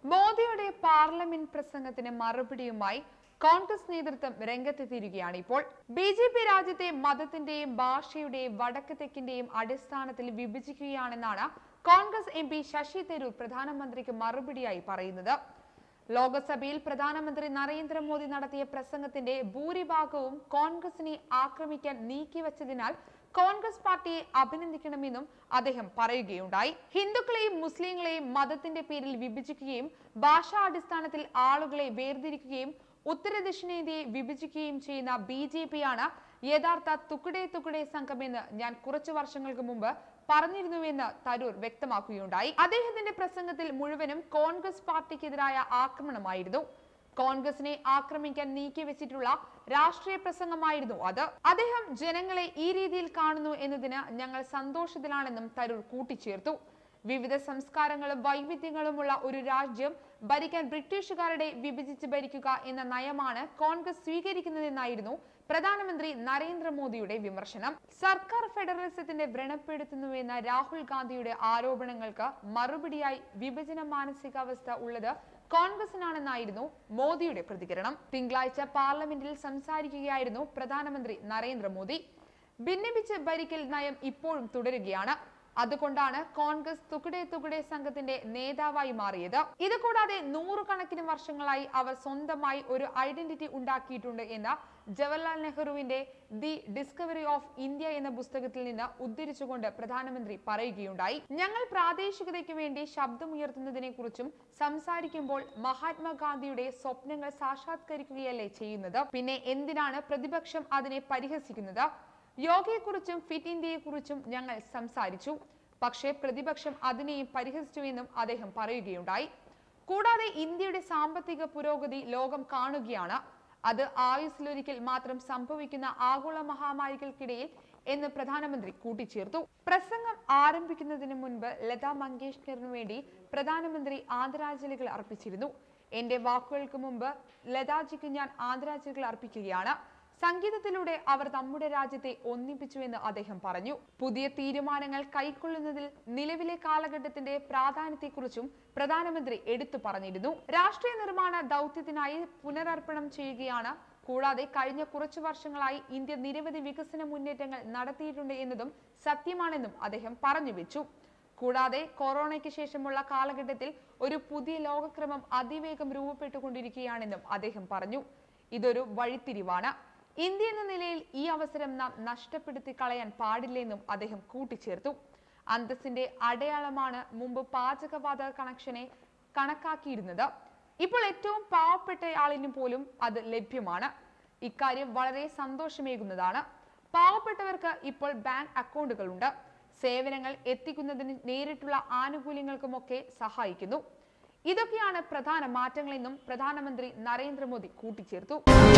മോദിയുടെ പാർലമെന്റ് പ്രസംഗത്തിന് മറുപടിയുമായി കോൺഗ്രസ് നേതൃത്വം രംഗത്തെത്തിയിരിക്കുകയാണ് ഇപ്പോൾ ബി ജെ പി രാജ്യത്തെ മതത്തിന്റെയും ഭാഷയുടെയും വടക്ക് തെക്കിന്റെയും അടിസ്ഥാനത്തിൽ വിഭജിക്കുകയാണെന്നാണ് കോൺഗ്രസ് എം പി ശശി തരൂർ പ്രധാനമന്ത്രിക്ക് മറുപടിയായി പറയുന്നത് ലോക്സഭയിൽ പ്രധാനമന്ത്രി നരേന്ദ്രമോദി നടത്തിയ പ്രസംഗത്തിന്റെ ഭൂരിഭാഗവും കോൺഗ്രസിനെ ആക്രമിക്കാൻ നീക്കിവച്ചതിനാൽ കോൺഗ്രസ് പാർട്ടിയെ അഭിനന്ദിക്കണമെന്നും അദ്ദേഹം പറയുകയുണ്ടായി ഹിന്ദുക്കളെയും മുസ്ലിങ്ങളെയും മതത്തിന്റെ പേരിൽ വിഭജിക്കുകയും ഭാഷാടിസ്ഥാനത്തിൽ ആളുകളെ വേർതിരിക്കുകയും ഉത്തര ദക്ഷിണേന്ത്യയെ വിഭജിക്കുകയും ചെയ്യുന്ന ബി ജെ പി ആണ് യഥാർത്ഥ തുക്കടെ തുക്കടെ സംഘമെന്ന് ഞാൻ കുറച്ചു വർഷങ്ങൾക്ക് മുമ്പ് പറഞ്ഞിരുന്നുവെന്ന് തരൂർ വ്യക്തമാക്കുകയുണ്ടായി അദ്ദേഹത്തിന്റെ പ്രസംഗത്തിൽ മുഴുവനും കോൺഗ്രസ് പാർട്ടിക്കെതിരായ ആക്രമണമായിരുന്നു കോൺഗ്രസിനെ ആക്രമിക്കാൻ നീക്കിവെച്ചിട്ടുള്ള രാഷ്ട്രീയ പ്രസംഗമായിരുന്നു അത് അദ്ദേഹം ജനങ്ങളെ ഈ രീതിയിൽ കാണുന്നു എന്നതിന് ഞങ്ങൾ സന്തോഷത്തിലാണെന്നും തരൂർ കൂട്ടിച്ചേർത്തു വിവിധ സംസ്കാരങ്ങളും വൈവിധ്യങ്ങളുമുള്ള ഒരു രാജ്യം ഭരിക്കാൻ ബ്രിട്ടീഷുകാരുടെ വിഭജിച്ച് ഭരിക്കുക എന്ന നയമാണ് കോൺഗ്രസ് സ്വീകരിക്കുന്നതെന്നായിരുന്നു പ്രധാനമന്ത്രി നരേന്ദ്രമോദിയുടെ വിമർശനം സർക്കാർ ഫെഡറലിസത്തിന്റെ വ്രണപ്പെടുത്തുന്നുവെന്ന രാഹുൽ ഗാന്ധിയുടെ ആരോപണങ്ങൾക്ക് മറുപടിയായി വിഭജന മാനസികാവസ്ഥ ഉള്ളത് കോൺഗ്രസിനാണെന്നായിരുന്നു മോദിയുടെ പ്രതികരണം തിങ്കളാഴ്ച പാർലമെന്റിൽ സംസാരിക്കുകയായിരുന്നു പ്രധാനമന്ത്രി നരേന്ദ്രമോദി ഭിന്നിപ്പിച്ച് ഭരിക്കൽ നയം ഇപ്പോഴും തുടരുകയാണ് അതുകൊണ്ടാണ് കോൺഗ്രസ് തുകടെ തുകടെ സംഘത്തിന്റെ നേതാവായി മാറിയത് ഇത് കൂടാതെ നൂറുകണക്കിന് വർഷങ്ങളായി അവർ സ്വന്തമായി ഒരു ഐഡന്റിറ്റി ഉണ്ടാക്കിയിട്ടുണ്ട് എന്ന ജവഹർലാൽ നെഹ്റുവിന്റെ ദി ഡിസ്കവറി ഓഫ് ഇന്ത്യ എന്ന പുസ്തകത്തിൽ നിന്ന് ഉദ്ധരിച്ചുകൊണ്ട് പ്രധാനമന്ത്രി പറയുകയുണ്ടായി ഞങ്ങൾ പ്രാദേശികതയ്ക്ക് വേണ്ടി ശബ്ദമുയർത്തുന്നതിനെ കുറിച്ചും സംസാരിക്കുമ്പോൾ മഹാത്മാഗാന്ധിയുടെ സ്വപ്നങ്ങൾ സാക്ഷാത്കരിക്കുകയല്ലേ ചെയ്യുന്നത് പിന്നെ എന്തിനാണ് പ്രതിപക്ഷം അതിനെ പരിഹസിക്കുന്നത് യോഗയെക്കുറിച്ചും ഫിറ്റ് ഇന്ത്യയെക്കുറിച്ചും ഞങ്ങൾ സംസാരിച്ചു പക്ഷേ പ്രതിപക്ഷം അതിനെയും പരിഹസിച്ചുവെന്നും അദ്ദേഹം പറയുകയുണ്ടായി കൂടാതെ ഇന്ത്യയുടെ സാമ്പത്തിക പുരോഗതി ലോകം കാണുകയാണ് അത് ആയുസ്സിലൊരിക്കൽ മാത്രം സംഭവിക്കുന്ന ആഗോള മഹാമാരികൾക്കിടയിൽ എന്ന് പ്രധാനമന്ത്രി കൂട്ടിച്ചേർത്തു പ്രസംഗം ആരംഭിക്കുന്നതിന് മുൻപ് ലതാ മങ്കേഷ്കറിനു വേണ്ടി പ്രധാനമന്ത്രി ആദരാഞ്ജലികൾ അർപ്പിച്ചിരുന്നു എന്റെ വാക്കുകൾക്ക് മുമ്പ് ലതാജിക്ക് ഞാൻ ആദരാഞ്ജലികൾ അർപ്പിക്കുകയാണ് സംഗീതത്തിലൂടെ അവർ നമ്മുടെ രാജ്യത്തെ ഒന്നിപ്പിച്ചുവെന്ന് അദ്ദേഹം പറഞ്ഞു പുതിയ തീരുമാനങ്ങൾ കൈക്കൊള്ളുന്നതിൽ നിലവിലെ കാലഘട്ടത്തിന്റെ പ്രാധാന്യത്തെക്കുറിച്ചും പ്രധാനമന്ത്രി എടുത്തു പറഞ്ഞിരുന്നു രാഷ്ട്രീയ നിർമ്മാണ ദൗത്യത്തിനായി പുനരർപ്പണം ചെയ്യുകയാണ് കൂടാതെ കഴിഞ്ഞ കുറച്ചു വർഷങ്ങളായി ഇന്ത്യ നിരവധി വികസന മുന്നേറ്റങ്ങൾ നടത്തിയിട്ടുണ്ട് എന്നതും സത്യമാണെന്നും അദ്ദേഹം പറഞ്ഞു വെച്ചു കൂടാതെ കൊറോണയ്ക്ക് ശേഷമുള്ള കാലഘട്ടത്തിൽ ഒരു പുതിയ ലോകക്രമം അതിവേഗം രൂപപ്പെട്ടുകൊണ്ടിരിക്കുകയാണെന്നും അദ്ദേഹം പറഞ്ഞു ഇതൊരു വഴിത്തിരിവാണ് ഇന്ത്യ എന്ന നിലയിൽ ഈ അവസരം നാം നഷ്ടപ്പെടുത്തി കളയാൻ പാടില്ലെന്നും അദ്ദേഹം കൂട്ടിച്ചേർത്തു അന്തസ്സിന്റെ അടയാളമാണ് മുമ്പ് പാചകവാതക കണക്ഷനെ കണക്കാക്കിയിരുന്നത് ഇപ്പോൾ ഏറ്റവും പാവപ്പെട്ടയാളിന് പോലും അത് ലഭ്യമാണ് ഇക്കാര്യം വളരെ സന്തോഷമേകുന്നതാണ് പാവപ്പെട്ടവർക്ക് ഇപ്പോൾ ബാങ്ക് അക്കൗണ്ടുകളുണ്ട് സേവനങ്ങൾ എത്തിക്കുന്നതിന് നേരിട്ടുള്ള ആനുകൂല്യങ്ങൾക്കുമൊക്കെ സഹായിക്കുന്നു ഇതൊക്കെയാണ് പ്രധാന മാറ്റങ്ങളെന്നും പ്രധാനമന്ത്രി നരേന്ദ്രമോദി കൂട്ടിച്ചേർത്തു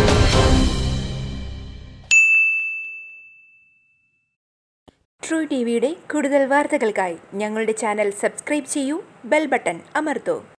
ട്രൂ ടി വിയുടെ കൂടുതൽ വാർത്തകൾക്കായി ഞങ്ങളുടെ ചാനൽ സബ്സ്ക്രൈബ് ചെയ്യൂ ബെൽ ബട്ടൺ അമർത്തൂ